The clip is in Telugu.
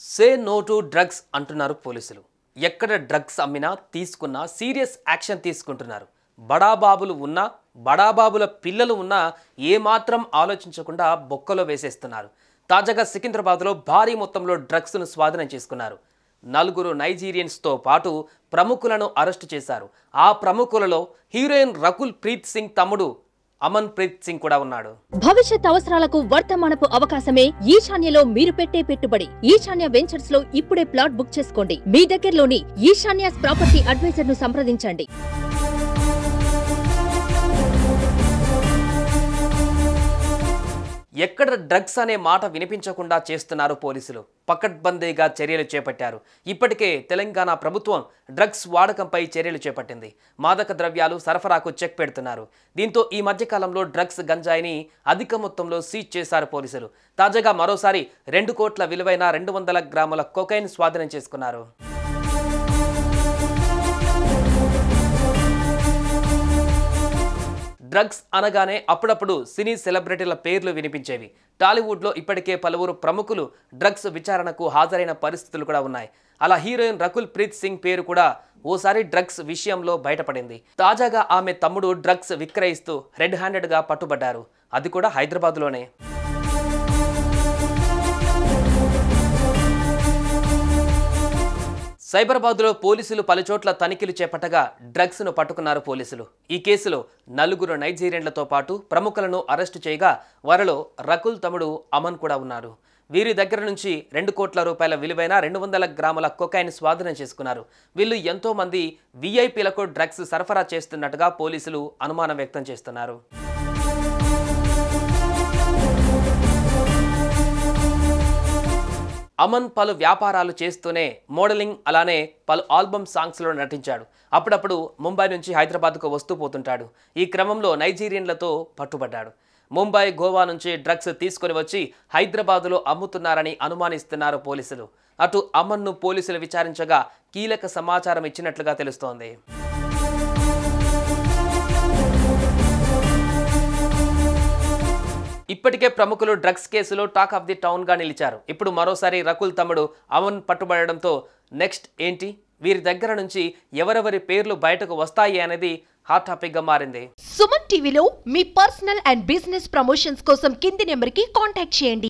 సే నో టు డ్రగ్స్ అంటున్నారు పోలీసులు ఎక్కడ డ్రగ్స్ అమ్మినా తీసుకున్నా సీరియస్ యాక్షన్ తీసుకుంటున్నారు బడాబాబులు ఉన్నా బడాబాబుల పిల్లలు ఉన్నా ఏమాత్రం ఆలోచించకుండా బొక్కలో వేసేస్తున్నారు తాజాగా సికింద్రాబాద్లో భారీ మొత్తంలో డ్రగ్స్ను స్వాధీనం చేసుకున్నారు నలుగురు నైజీరియన్స్తో పాటు ప్రముఖులను అరెస్టు చేశారు ఆ ప్రముఖులలో హీరోయిన్ రకుల్ ప్రీత్ సింగ్ తమ్ముడు అమన్ ప్రీత్ సింగ్ కూడా ఉన్నాడు భవిష్యత్ అవసరాలకు వర్తమానపు అవకాశమే ఈశాన్యలో మీరు పెట్టే పెట్టుబడి ఈశాన్య వెంచర్స్ లో ఇప్పుడే ప్లాట్ బుక్ చేసుకోండి మీ దగ్గరలోని ఈశాన్యాస్ ప్రాపర్టీ అడ్వైజర్ ను సంప్రదించండి ఎక్కడ డ్రగ్స్ అనే మాట వినిపించకుండా చేస్తున్నారు పోలీసులు పకడ్బందీగా చర్యలు చేపట్టారు ఇప్పటికే తెలంగాణ ప్రభుత్వం డ్రగ్స్ వాడకంపై చర్యలు చేపట్టింది మాదక ద్రవ్యాలు సరఫరాకు చెక్ పెడుతున్నారు దీంతో ఈ మధ్యకాలంలో డ్రగ్స్ గంజాయిని అధిక మొత్తంలో సీజ్ చేశారు పోలీసులు తాజాగా మరోసారి రెండు కోట్ల విలువైన రెండు వందల గ్రాముల కొకైన్ స్వాధీనం చేసుకున్నారు డ్రగ్స్ అనగానే అప్పుడప్పుడు సినీ సెలబ్రిటీల పేర్లు వినిపించేవి టాలీవుడ్లో ఇప్పటికే పలువురు ప్రముఖులు డ్రగ్స్ విచారణకు హాజరైన పరిస్థితులు కూడా ఉన్నాయి అలా హీరోయిన్ రకుల్ ప్రీత్ సింగ్ పేరు కూడా ఓసారి డ్రగ్స్ విషయంలో బయటపడింది తాజాగా ఆమె తమ్ముడు డ్రగ్స్ విక్రయిస్తూ రెడ్ హ్యాండెడ్గా పట్టుబడ్డారు అది కూడా హైదరాబాద్లోనే సైబరాబాద్లో పోలీసులు పలుచోట్ల తనిఖీలు చేపట్టగా డ్రగ్స్ను పట్టుకున్నారు పోలీసులు ఈ కేసులో నలుగురు నైజీరియన్లతో పాటు ప్రముఖులను అరెస్టు చేయగా వారిలో రకుల్ తమ్ముడు అమన్ కూడా ఉన్నారు వీరి దగ్గర నుంచి రెండు కోట్ల రూపాయల విలువైన రెండు వందల గ్రాముల కొకైన్ స్వాధీనం చేసుకున్నారు వీళ్ళు ఎంతో మంది వీఐపీలకు డ్రగ్స్ సరఫరా చేస్తున్నట్టుగా పోలీసులు అనుమానం వ్యక్తం చేస్తున్నారు అమన్ పలు వ్యాపారాలు చేస్తూనే మోడలింగ్ అలానే పలు ఆల్బమ్ సాంగ్స్లో నటించాడు అప్పుడప్పుడు ముంబై నుంచి హైదరాబాద్కు వస్తూ పోతుంటాడు ఈ క్రమంలో నైజీరియన్లతో పట్టుబడ్డాడు ముంబై గోవా నుంచి డ్రగ్స్ తీసుకొని వచ్చి హైదరాబాదులో అమ్ముతున్నారని అనుమానిస్తున్నారు పోలీసులు అటు అమన్ను పోలీసులు విచారించగా కీలక సమాచారం ఇచ్చినట్లుగా తెలుస్తోంది ఇప్పటికే ప్రముఖులు డ్రగ్స్ కేసులో టాక్ ఆఫ్ ది టౌన్ గా నిలిచారు ఇప్పుడు మరోసారి రకుల్ తమ్ముడు అమన్ పట్టుబడడంతో నెక్స్ట్ ఏంటి వీరి దగ్గర నుంచి ఎవరెవరి పేర్లు బయటకు వస్తాయి అనేది హాట్ టాపిక్ గా మారింది సుమన్ టీవీలో మీ పర్సనల్ అండ్ బిజినెస్ ప్రమోషన్స్ కోసం కింది నెంబర్కి కాంటాక్ట్ చేయండి